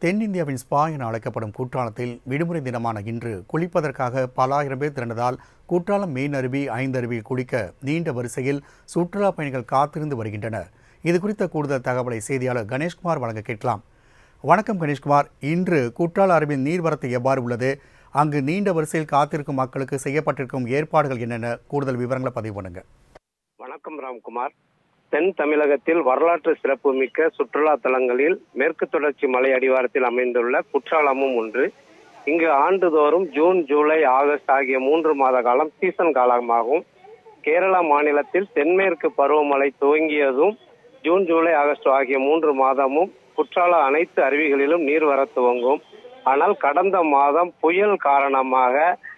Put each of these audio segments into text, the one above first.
தென்னிந்தியாவின் ஸ்பா என அழைக்கப்படும் குற்றாலத்தில் விடுமுறை தினமான இன்று குளிப்பதற்காக பல ஆயிரம் பேர் திரண்டதால் குற்றாலம் மெயின் அருவி ஐந்தருவியில் குளிக்க நீண்ட வரிசையில் சுற்றுலா பயணிகள் காத்திருந்து வருகின்றனர் இது குறித்த கூடுதல் தகவலை செய்தியாளர் கணேஷ்குமார் வழங்க கேட்கலாம் வணக்கம் கணேஷ்குமார் இன்று குற்றால அருவியின் நீர்வரத்து எவ்வாறு உள்ளது அங்கு நீண்ட வரிசையில் காத்திருக்கும் மக்களுக்கு செய்யப்பட்டிருக்கும் ஏற்பாடுகள் என்னென்ன கூடுதல் விவரங்களை பதிவு பண்ணுங்க வணக்கம் ராம்குமார் தென் தமிழகத்தில் வரலாற்று சிறப்புமிக்க சுற்றுலா தலங்களில் மேற்கு தொடர்ச்சி மலை அடிவாரத்தில் அமைந்துள்ள குற்றாலமும் ஒன்று இங்கு ஆண்டுதோறும் ஜூன் ஜூலை ஆகஸ்ட் ஆகிய மூன்று மாத காலம் சீசன் காலமாகும் கேரளா மாநிலத்தில் தென்மேற்கு பருவமழை துவங்கியதும் ஜூன் ஜூலை ஆகஸ்ட் ஆகிய மூன்று மாதமும் குற்றால அனைத்து அருவிகளிலும் நீர் வர துவங்கும் ஆனால் கடந்த மாதம் புயல் காரணமாக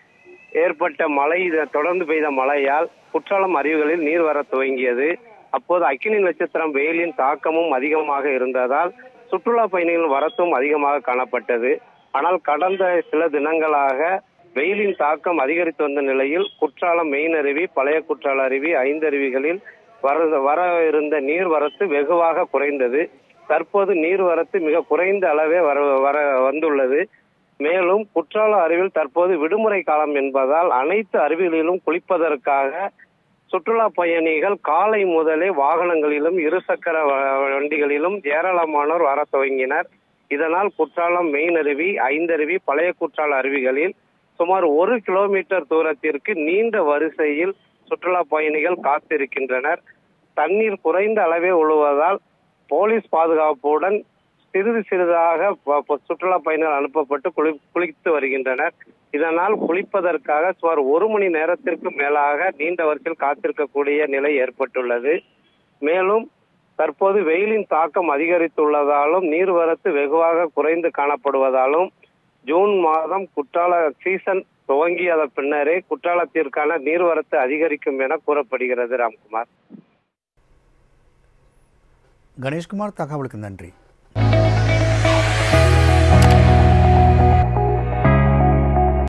ஏற்பட்ட மழை தொடர்ந்து பெய்த மழையால் குற்றாலம் அருவிகளில் நீர் வர துவங்கியது அப்போது அக்கினி நட்சத்திரம் வெயிலின் தாக்கமும் அதிகமாக இருந்ததால் சுற்றுலா பயணிகள் வரத்தும் அதிகமாக காணப்பட்டது ஆனால் கடந்த சில தினங்களாக வெயிலின் தாக்கம் அதிகரித்து வந்த நிலையில் குற்றாலம் மெயின் அருவி பழைய குற்றால அருவி ஐந்தருவிகளில் வர வர இருந்த நீர் வரத்து வெகுவாக குறைந்தது தற்போது நீர் வரத்து மிக குறைந்த அளவே வர வர வந்துள்ளது மேலும் குற்றால அருவியில் தற்போது விடுமுறை காலம் என்பதால் அனைத்து அருவிகளிலும் குளிப்பதற்காக சுற்றுலா பயணிகள் காலை முதலே வாகனங்களிலும் இருசக்கர வ- வண்டிகளிலும் ஏராளமானோர் வர துவங்கினர் இதனால் குற்றாலம் மெயின் அருவி ஐந்தருவி பழைய குற்றால அருவிகளில் சுமார் ஒரு கிலோமீட்டர் தூரத்திற்கு நீண்ட வரிசையில் சுற்றுலா பயணிகள் காத்திருக்கின்றனர் தண்ணீர் குறைந்த அளவே உழுவதால் போலீஸ் பாதுகாப்புடன் சிறிது சிறிதாக ப- ப- சுற்றுலா பயணிகள் அனுப்பப்பட்டு குளி குளித்து வருகின்றனர் இதனால் குளிப்பதற்காக சுமார் ஒரு மணி நேரத்திற்கு மேலாக நீண்ட வரிசையில் காத்திருக்கக்கூடிய நிலை ஏற்பட்டுள்ளது மேலும் தற்போது வெயிலின் தாக்கம் அதிகரித்துள்ளதாலும் நீர்வரத்து வெகுவாக குறைந்து காணப்படுவதாலும் ஜூன் மாதம் குற்றால சீசன் துவங்கியத பின்னரே குற்றாலத்திற்கான நீர்வரத்து அதிகரிக்கும் என கூறப்படுகிறது ராம்குமார் கணேஷ்குமார் தகவலுக்கு நன்றி